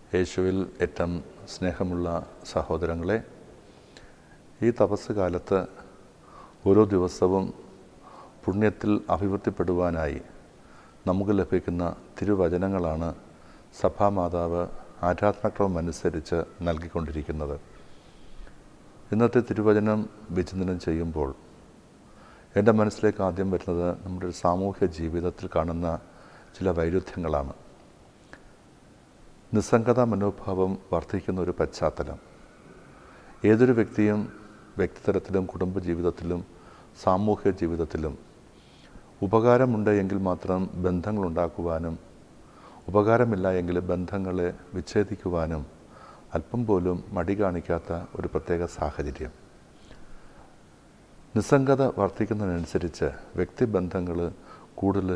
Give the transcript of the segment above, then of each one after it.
യേശുവിൽ ഏറ്റവും സ്നേഹമുള്ള സഹോദരങ്ങളെ ഈ തപസ് കാലത്ത് ഓരോ ദിവസവും പുണ്യത്തിൽ അഭിവൃദ്ധിപ്പെടുവാനായി നമുക്ക് ലഭിക്കുന്ന തിരുവചനങ്ങളാണ് സഭാമാതാവ് ആരാധനാക്രമം അനുസരിച്ച് നൽകിക്കൊണ്ടിരിക്കുന്നത് ഇന്നത്തെ തിരുവചനം വിചിന്തനം ചെയ്യുമ്പോൾ എൻ്റെ മനസ്സിലേക്ക് ആദ്യം വരുന്നത് നമ്മുടെ ഒരു സാമൂഹ്യ ജീവിതത്തിൽ കാണുന്ന ചില വൈരുദ്ധ്യങ്ങളാണ് നിസ്സംഗത മനോഭാവം വർദ്ധിക്കുന്ന ഒരു പശ്ചാത്തലം ഏതൊരു വ്യക്തിയും വ്യക്തിതലത്തിലും കുടുംബജീവിതത്തിലും സാമൂഹ്യ ജീവിതത്തിലും ഉപകാരമുണ്ട് എങ്കിൽ മാത്രം ബന്ധങ്ങൾ ഉണ്ടാക്കുവാനും ഉപകാരമില്ല എങ്കിൽ ബന്ധങ്ങളെ വിച്ഛേദിക്കുവാനും അല്പം പോലും മടി കാണിക്കാത്ത ഒരു പ്രത്യേക സാഹചര്യം നിസ്സംഗത വർദ്ധിക്കുന്നതിനനുസരിച്ച് വ്യക്തിബന്ധങ്ങൾ കൂടുതൽ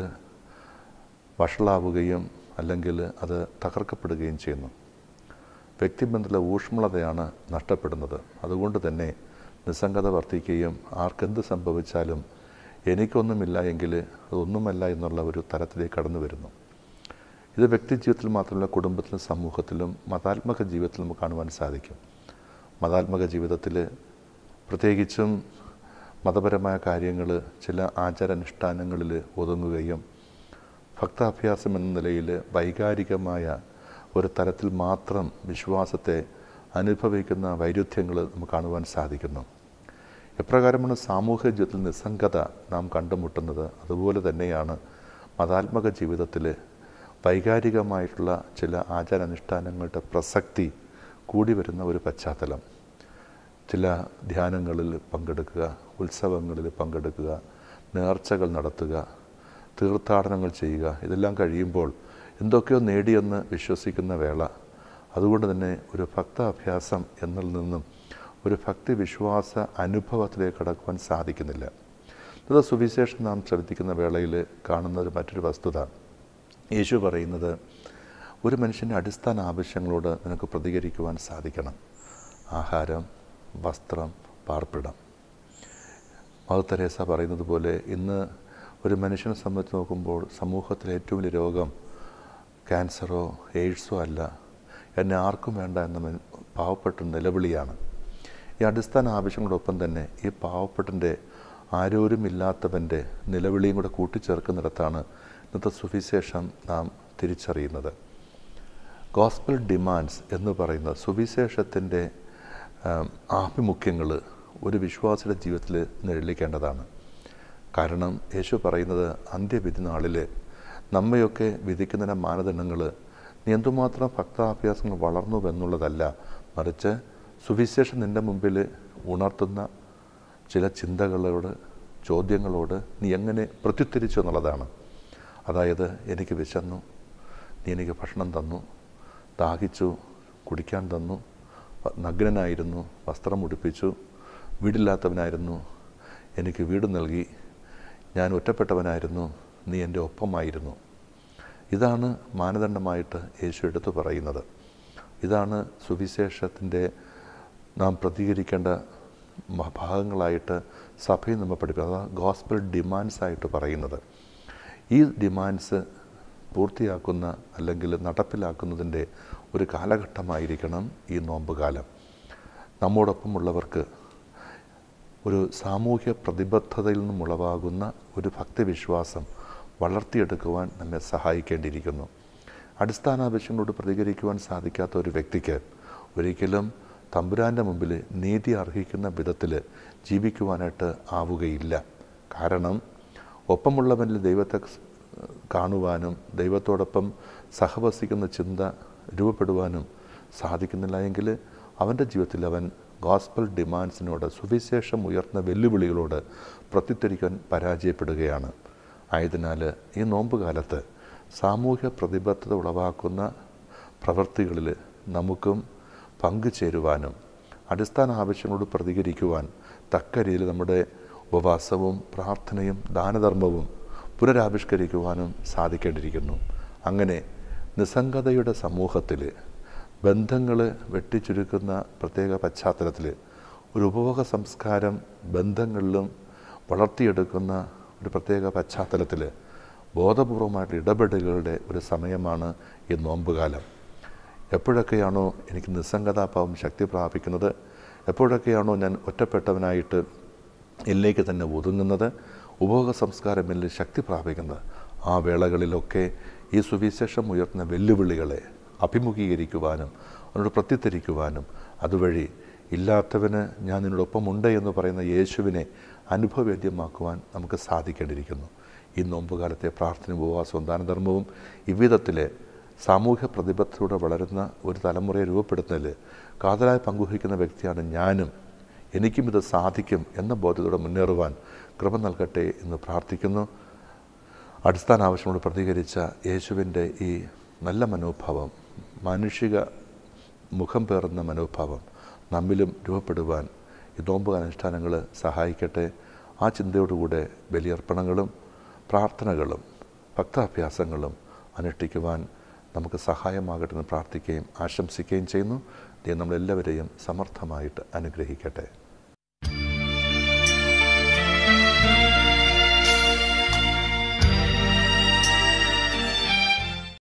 വഷളാവുകയും അല്ലെങ്കിൽ അത് തകർക്കപ്പെടുകയും ചെയ്യുന്നു വ്യക്തിബന്ധത്തിലെ ഊഷ്മളതയാണ് നഷ്ടപ്പെടുന്നത് അതുകൊണ്ട് തന്നെ നിസ്സംഗത വർദ്ധിക്കുകയും ആർക്കെന്ത് സംഭവിച്ചാലും എനിക്കൊന്നുമില്ല എങ്കിൽ അതൊന്നുമല്ല എന്നുള്ള ഒരു തലത്തിലേക്ക് കടന്നു വരുന്നു ഇത് വ്യക്തി ജീവിതത്തിൽ മാത്രമല്ല കുടുംബത്തിലും സമൂഹത്തിലും മതാത്മക ജീവിതത്തിലും നമുക്ക് കാണുവാൻ സാധിക്കും മതാത്മക ജീവിതത്തിൽ പ്രത്യേകിച്ചും മതപരമായ കാര്യങ്ങൾ ചില ആചാരാനുഷ്ഠാനങ്ങളിൽ ഒതുങ്ങുകയും ഭക്താഭ്യാസം എന്ന നിലയിൽ വൈകാരികമായ ഒരു തലത്തിൽ മാത്രം വിശ്വാസത്തെ അനുഭവിക്കുന്ന വൈരുദ്ധ്യങ്ങൾ നമുക്ക് കാണുവാൻ സാധിക്കുന്നു എപ്രകാരമാണ് സാമൂഹ്യ ജീവിതത്തിൽ നിസ്സംഗത നാം കണ്ടുമുട്ടുന്നത് അതുപോലെ തന്നെയാണ് മതാത്മക ജീവിതത്തിൽ വൈകാരികമായിട്ടുള്ള ചില ആചാരാനുഷ്ഠാനങ്ങളുടെ പ്രസക്തി കൂടി വരുന്ന ഒരു പശ്ചാത്തലം ചില ധ്യാനങ്ങളിൽ പങ്കെടുക്കുക ഉത്സവങ്ങളിൽ പങ്കെടുക്കുക നേർച്ചകൾ നടത്തുക തീർത്ഥാടനങ്ങൾ ചെയ്യുക ഇതെല്ലാം കഴിയുമ്പോൾ എന്തൊക്കെയോ നേടിയെന്ന് വിശ്വസിക്കുന്ന വേള അതുകൊണ്ട് തന്നെ ഒരു ഭക്താഭ്യാസം എന്നതിൽ നിന്നും ഒരു ഭക്തി വിശ്വാസ അനുഭവത്തിലേക്ക് കടക്കുവാൻ സാധിക്കുന്നില്ല ഇത് സുവിശേഷം നാം ശ്രദ്ധിക്കുന്ന വേളയിൽ കാണുന്ന ഒരു മറ്റൊരു വസ്തുത യേശു പറയുന്നത് ഒരു മനുഷ്യൻ്റെ അടിസ്ഥാന ആവശ്യങ്ങളോട് നിനക്ക് പ്രതികരിക്കുവാൻ സാധിക്കണം ആഹാരം വസ്ത്രം പാർപ്പിടം മദർ തെരേസ പറയുന്നത് പോലെ ഇന്ന് ഒരു മനുഷ്യനെ സംബന്ധിച്ച് നോക്കുമ്പോൾ സമൂഹത്തിലെ ഏറ്റവും വലിയ രോഗം ക്യാൻസറോ എയ്ഡ്സോ അല്ല എന്നെ ആർക്കും വേണ്ട എന്ന പാവപ്പെട്ട നിലവിളിയാണ് ഈ അടിസ്ഥാന ആവശ്യങ്ങളോടൊപ്പം തന്നെ ഈ പാവപ്പെട്ടൻ്റെ ആരോരുമില്ലാത്തവൻ്റെ നിലവിളിയും കൂടെ കൂട്ടിച്ചേർക്കുന്നിടത്താണ് ഇന്നത്തെ സുവിശേഷം നാം തിരിച്ചറിയുന്നത് ഗോസ്പൽ ഡിമാൻഡ്സ് എന്ന് പറയുന്ന സുവിശേഷത്തിൻ്റെ ആഭിമുഖ്യങ്ങൾ ഒരു വിശ്വാസിയുടെ ജീവിതത്തിൽ നിഴലിക്കേണ്ടതാണ് കാരണം യേശു പറയുന്നത് അന്ത്യവിധി നാളിൽ നമ്മയൊക്കെ വിധിക്കുന്നതിൻ്റെ മാനദണ്ഡങ്ങൾ നീ എന്തുമാത്രം ഭക്താഭ്യാസങ്ങൾ വളർന്നുവെന്നുള്ളതല്ല മറിച്ച് സുവിശേഷം നിൻ്റെ മുമ്പിൽ ഉണർത്തുന്ന ചില ചിന്തകളോട് ചോദ്യങ്ങളോട് നീ എങ്ങനെ പ്രത്യുത്തരിച്ചു എന്നുള്ളതാണ് അതായത് എനിക്ക് വിശന്നു നീ എനിക്ക് ഭക്ഷണം തന്നു ദാഹിച്ചു കുടിക്കാൻ തന്നു നഗ്നനായിരുന്നു വസ്ത്രം ഉടുപ്പിച്ചു വീടില്ലാത്തവനായിരുന്നു എനിക്ക് വീട് നൽകി ഞാൻ ഒറ്റപ്പെട്ടവനായിരുന്നു നീ എൻ്റെ ഒപ്പമായിരുന്നു ഇതാണ് മാനദണ്ഡമായിട്ട് യേശു എടുത്തു പറയുന്നത് ഇതാണ് സുവിശേഷത്തിൻ്റെ നാം പ്രതികരിക്കേണ്ട ഭാഗങ്ങളായിട്ട് സഭയിൽ നമ്മൾ പഠിപ്പിക്കുന്നത് അതാ ഗോസ്പൽ ഡിമാൻഡ്സ് ആയിട്ട് പറയുന്നത് ഈ ഡിമാൻഡ്സ് പൂർത്തിയാക്കുന്ന അല്ലെങ്കിൽ നടപ്പിലാക്കുന്നതിൻ്റെ ഒരു കാലഘട്ടമായിരിക്കണം ഈ നോമ്പുകാലം നമ്മോടൊപ്പമുള്ളവർക്ക് ഒരു സാമൂഹ്യ പ്രതിബദ്ധതയിൽ നിന്നും ഉളവാകുന്ന ഒരു ഭക്തിവിശ്വാസം വളർത്തിയെടുക്കുവാൻ നമ്മെ സഹായിക്കേണ്ടിയിരിക്കുന്നു അടിസ്ഥാന ആവശ്യങ്ങളോട് പ്രതികരിക്കുവാൻ സാധിക്കാത്ത ഒരു വ്യക്തിക്ക് ഒരിക്കലും തമ്പുരാൻ്റെ മുമ്പിൽ നീതി അർഹിക്കുന്ന വിധത്തിൽ ജീവിക്കുവാനായിട്ട് ആവുകയില്ല കാരണം ഒപ്പമുള്ളവനിൽ ദൈവത്തെ കാണുവാനും ദൈവത്തോടൊപ്പം സഹവസിക്കുന്ന ചിന്ത രൂപപ്പെടുവാനും സാധിക്കുന്നില്ല എങ്കിൽ അവൻ്റെ ജീവിതത്തിൽ അവൻ ഗോസ്പൽ ഡിമാൻഡ്സിനോട് സുവിശേഷം ഉയർന്ന വെല്ലുവിളികളോട് പ്രത്യുത്തരിക്കാൻ പരാജയപ്പെടുകയാണ് ആയതിനാൽ ഈ നോമ്പ് കാലത്ത് സാമൂഹ്യ പ്രതിബദ്ധത ഉളവാക്കുന്ന പ്രവൃത്തികളിൽ നമുക്കും പങ്കുചേരുവാനും അടിസ്ഥാന ആവശ്യങ്ങളോട് പ്രതികരിക്കുവാൻ തക്ക രീതിയിൽ നമ്മുടെ ഉപവാസവും പ്രാർത്ഥനയും ദാനധർമ്മവും പുനരാവിഷ്കരിക്കുവാനും സാധിക്കേണ്ടിയിരിക്കുന്നു അങ്ങനെ നിസ്സംഗതയുടെ സമൂഹത്തിൽ ബന്ധങ്ങൾ വെട്ടിച്ചുരുക്കുന്ന പ്രത്യേക പശ്ചാത്തലത്തിൽ ഒരു ഉപഭോഗ സംസ്കാരം ബന്ധങ്ങളിലും വളർത്തിയെടുക്കുന്ന ഒരു പ്രത്യേക പശ്ചാത്തലത്തിൽ ബോധപൂർവമായിട്ടുള്ള ഇടപെടലുകളുടെ ഒരു സമയമാണ് ഈ നോമ്പുകാലം എപ്പോഴൊക്കെയാണോ എനിക്ക് നിസ്സംഗതാഭാവം ശക്തി പ്രാപിക്കുന്നത് എപ്പോഴൊക്കെയാണോ ഞാൻ ഒറ്റപ്പെട്ടവനായിട്ട് എന്നിലേക്ക് തന്നെ ഒതുങ്ങുന്നത് ഉപഭോഗ സംസ്കാരം എന്നിൽ ശക്തി പ്രാപിക്കുന്നത് ആ വേളകളിലൊക്കെ ഈ സുവിശേഷം ഉയർത്തുന്ന വെല്ലുവിളികളെ അഭിമുഖീകരിക്കുവാനും അതിനോട് പ്രത്യുത്തരിക്കുവാനും അതുവഴി ഇല്ലാത്തവന് ഞാൻ നിന്നോടൊപ്പമുണ്ട് എന്ന് പറയുന്ന യേശുവിനെ അനുഭവവേദ്യമാക്കുവാൻ നമുക്ക് സാധിക്കേണ്ടിയിരിക്കുന്നു ഈ നോമ്പുകാലത്തെ പ്രാർത്ഥന ഉപവാസവും ദാനധർമ്മവും ഇவ்விധത്തിലെ സാമൂഹ്യ പ്രതിബദ്ധതയോടെ വളരുന്ന ഒരു തലമുറയെ രൂപപ്പെടുത്തുന്നതിൽ കാതലായി പങ്കുവഹിക്കുന്ന വ്യക്തിയാണ് ഞാനും എനിക്കും ഇത് സാധിക്കും എന്ന ബോധ്യത്തോടെ മുന്നേറുവാൻ കൃപ നൽകട്ടെ എന്ന് പ്രാർത്ഥിക്കുന്നു അടിസ്ഥാന ആവശ്യങ്ങളോട് പ്രതികരിച്ച യേശുവിൻ്റെ ഈ നല്ല മനോഭാവം മാനുഷിക മുഖം പേറുന്ന മനോഭാവം നമ്മിലും രൂപപ്പെടുവാൻ ഈ നോമ്പ് അനുഷ്ഠാനങ്ങൾ സഹായിക്കട്ടെ ആ ചിന്തയോടുകൂടെ ബലിയർപ്പണങ്ങളും പ്രാർത്ഥനകളും ഭക്താഭ്യാസങ്ങളും അനുഷ്ഠിക്കുവാൻ നമുക്ക് സഹായമാകട്ടെ എന്ന് പ്രാർത്ഥിക്കുകയും ആശംസിക്കുകയും ചെയ്യുന്നു ദൈവം നമ്മളെല്ലാവരെയും സമർത്ഥമായിട്ട് അനുഗ്രഹിക്കട്ടെ